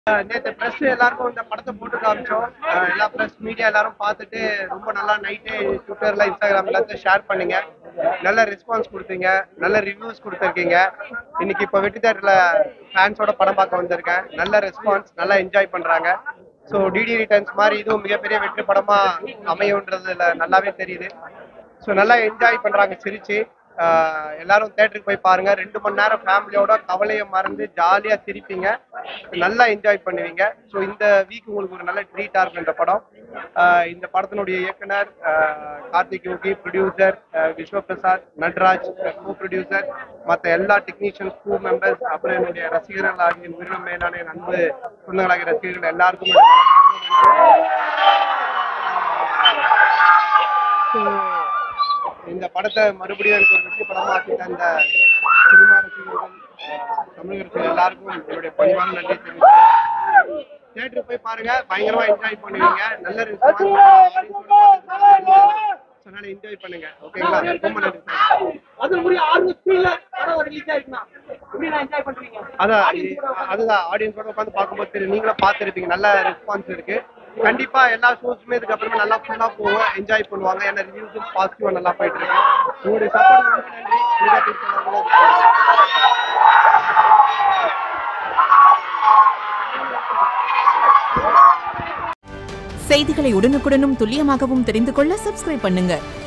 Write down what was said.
நேற்று ப்ரெஸ் எல்லாருக்கும் இந்த படத்தை போட்டு காமிச்சோம் அஹ் எல்லா ப்ரெஸ் மீடியா எல்லாரும் பார்த்துட்டு ரொம்ப நல்லா நைட்டு ட்விட்டர்ல இன்ஸ்டாகிராம் எல்லாத்தையும் ஷேர் பண்ணீங்க நல்ல ரெஸ்பான்ஸ் கொடுத்தீங்க நல்ல ரிவ்யூஸ் கொடுத்துருக்கீங்க இன்னைக்கு இப்போ வெட்டி தேட்டர்ல ஃபேன்ஸோட படம் பார்க்க வந்திருக்கேன் நல்ல ரெஸ்பான்ஸ் நல்லா என்ஜாய் பண்றாங்க ஸோ டிடி ரிட்டர்ன்ஸ் மாதிரி இதுவும் மிகப்பெரிய வெற்றி படமா அமையுன்றதுல நல்லாவே தெரியுது ஸோ நல்லா என்ஜாய் பண்றாங்க சிரிச்சு ஆஹ் எல்லாரும் தேட்டருக்கு போய் பாருங்க ரெண்டு மணி நேரம் ஃபேமிலியோட கவலையை மறந்து ஜாலியா சிரிப்பீங்க நல்லா என்ஜாய் பண்ணுவீங்க ஸோ இந்த வீக் உங்களுக்கு ஒரு நல்ல ட்ரீட்டா இருக்கும் இந்த படம் ஆஹ் இந்த படத்தினுடைய இயக்குனர் ஆஹ் Karthik Yogi producer Vishwaprasad Natraj co producer மற்ற எல்லா டெக்னீஷியன்ஸ் க்ரூ மெம்பர்ஸ் அப்புறம் என்னுடைய ரசிகர்கள் ஆகிய உயிரினம் மேலான என் அன்பு சொந்தங்களாகிய ரசிகர்கள் எல்லாருக்கும் என்னுடைய மனமார்ந்த நன்றி. So, இந்த படத்தை மறுபடியும் எனக்கு ஒரு வெற்றி படமா ஆக்கி தந்த சினிமா ரசிகர்கள் அஹ், தமிழக ரசிகர்கள் எல்லாருக்கும் என்னுடைய பணிவான நன்றி தெரிவிக்கிறேன் தியேட்டருக்கு போய் பாருங்க பயங்கரமா என்ஜாய் பண்ணுவீங்க நல்ல சொன்னால என்ஜாய் பண்ணுங்க ஓகேங்களா ரொம்ப நன்றி அது முடிய ஆறு ஸ்பீட்ல படம் ரிலீஸ் ஆயிருக்குண்ணா எப்படி நான் என்ஜாய் பண்றீங்க அதான் இ- அதுதான் ஆடியன்ஸோட உட்காந்து பார்க்கும்போது தெரியும் நீங்களும் பார்த்துருப்பீங்க நல்ல ரெஸ்பான்ஸ் இருக்கு கண்டிப்பா எல்லா ஷோஸுமே இதுக்கு அப்புறமா நல்லா ஃபுல்லா போவோம் என்ஜாய் பண்ணுவாங்க ஏன்னா ரிவ்யூஸும் பாசிட்டிவா நல்லா போயிட்டு இருக்கு உங்களுடைய சப்போர்ட் ரொம்ப நன்றி மீடியா பீப்புள் செய்திகளை உடனுக்குடனும் துல்லியமாகவும் தெரிந்து கொள்ள சப்ஸ்கிரைப் பண்ணுங்க